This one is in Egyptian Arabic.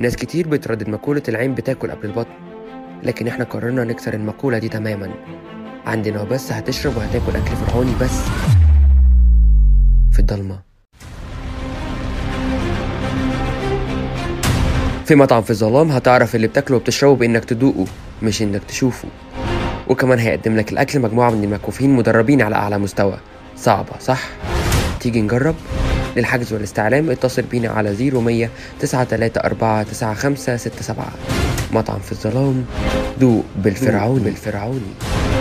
ناس كتير بتردد مقولة العين بتاكل قبل البطن لكن احنا قررنا نكسر المقولة دي تماما عندنا وبس هتشرب وهتاكل أكل فرعوني بس في الضلمة في مطعم في الظلام هتعرف اللي بتاكله وبتشربه بإنك تدوقه مش إنك تشوفه وكمان هيقدم لك الأكل مجموعة من المكفوفين مدربين على أعلى مستوى صعبة صح؟ تيجي نجرب؟ للحجز والاستعلام اتصل بينا على 0100 934 9567 مطعم في الظلام دوق بالفرعوني بالفرعوني